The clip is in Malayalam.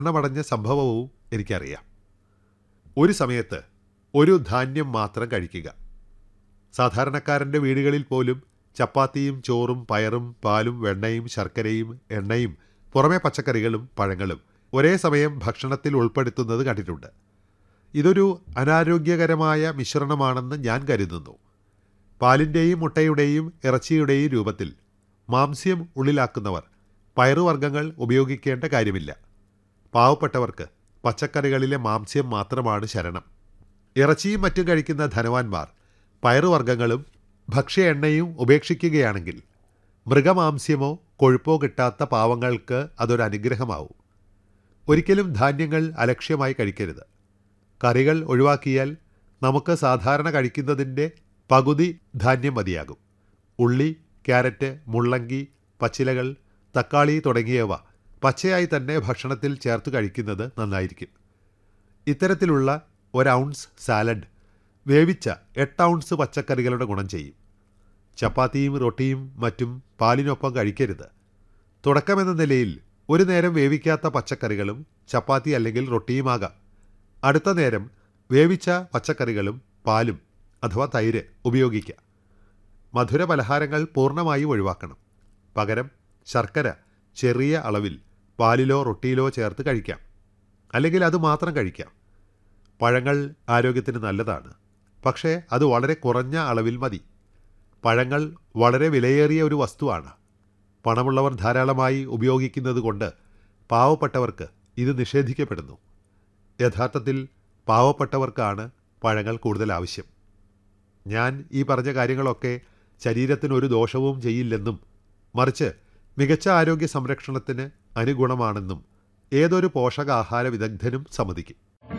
മരണമടഞ്ഞ സംഭവവും എനിക്കറിയാം ഒരു സമയത്ത് ഒരു ധാന്യം മാത്രം കഴിക്കുക സാധാരണക്കാരൻ്റെ വീടുകളിൽ പോലും ചപ്പാത്തിയും ചോറും പയറും പാലും വെണ്ണയും ശർക്കരയും എണ്ണയും പുറമെ പച്ചക്കറികളും പഴങ്ങളും ഒരേ സമയം ഭക്ഷണത്തിൽ ഉൾപ്പെടുത്തുന്നത് കണ്ടിട്ടുണ്ട് ഇതൊരു അനാരോഗ്യകരമായ മിശ്രണമാണെന്ന് ഞാൻ കരുതുന്നു പാലിൻ്റെയും മുട്ടയുടെയും ഇറച്ചിയുടെയും രൂപത്തിൽ മാംസ്യം ഉള്ളിലാക്കുന്നവർ പയറുവർഗ്ഗങ്ങൾ ഉപയോഗിക്കേണ്ട കാര്യമില്ല പാവപ്പെട്ടവർക്ക് പച്ചക്കറികളിലെ മാംസ്യം മാത്രമാണ് ശരണം ഇറച്ചിയും മറ്റും കഴിക്കുന്ന ധനവാന്മാർ പയറുവർഗ്ഗങ്ങളും ഭക്ഷ്യ എണ്ണയും ഉപേക്ഷിക്കുകയാണെങ്കിൽ മൃഗമാംസ്യമോ കൊഴുപ്പോ കിട്ടാത്ത പാവങ്ങൾക്ക് അതൊരു അനുഗ്രഹമാവും ഒരിക്കലും ധാന്യങ്ങൾ അലക്ഷ്യമായി കഴിക്കരുത് കറികൾ ഒഴിവാക്കിയാൽ നമുക്ക് സാധാരണ കഴിക്കുന്നതിൻ്റെ പകുതി ധാന്യം മതിയാകും ഉള്ളി ക്യാരറ്റ് മുള്ളങ്കി പച്ചിലകൾ തക്കാളി തുടങ്ങിയവ പച്ചയായി തന്നെ ഭക്ഷണത്തിൽ ചേർത്ത് കഴിക്കുന്നത് നന്നായിരിക്കും ഇത്തരത്തിലുള്ള ഒരു ഔൺസ് സാലഡ് വേവിച്ച എട്ട് ഔൺസ് പച്ചക്കറികളുടെ ഗുണം ചെയ്യും ചപ്പാത്തിയും റൊട്ടിയും മറ്റും പാലിനൊപ്പം കഴിക്കരുത് തുടക്കമെന്ന നിലയിൽ ഒരു നേരം വേവിക്കാത്ത പച്ചക്കറികളും ചപ്പാത്തി അല്ലെങ്കിൽ റൊട്ടിയുമാകാം അടുത്ത നേരം വേവിച്ച പച്ചക്കറികളും പാലും അഥവാ തൈര് ഉപയോഗിക്കുക മധുര പലഹാരങ്ങൾ പൂർണ്ണമായും ഒഴിവാക്കണം പകരം ശർക്കര ചെറിയ അളവിൽ പാലിലോ റൊട്ടിയിലോ ചേർത്ത് കഴിക്കാം അല്ലെങ്കിൽ അത് മാത്രം കഴിക്കാം പഴങ്ങൾ ആരോഗ്യത്തിന് നല്ലതാണ് പക്ഷേ അത് വളരെ കുറഞ്ഞ അളവിൽ മതി പഴങ്ങൾ വളരെ വിലയേറിയ ഒരു വസ്തുവാണ് പണമുള്ളവർ ധാരാളമായി ഉപയോഗിക്കുന്നത് കൊണ്ട് പാവപ്പെട്ടവർക്ക് ഇത് നിഷേധിക്കപ്പെടുന്നു യഥാർത്ഥത്തിൽ പാവപ്പെട്ടവർക്കാണ് പഴങ്ങൾ കൂടുതൽ ആവശ്യം ഞാൻ ഈ പറഞ്ഞ കാര്യങ്ങളൊക്കെ ശരീരത്തിന് ഒരു ദോഷവും ചെയ്യില്ലെന്നും മറിച്ച് മികച്ച ആരോഗ്യ സംരക്ഷണത്തിന് അനുഗുണമാണെന്നും ഏതൊരു പോഷകാഹാര വിദഗ്ധനും സമ്മതിക്കും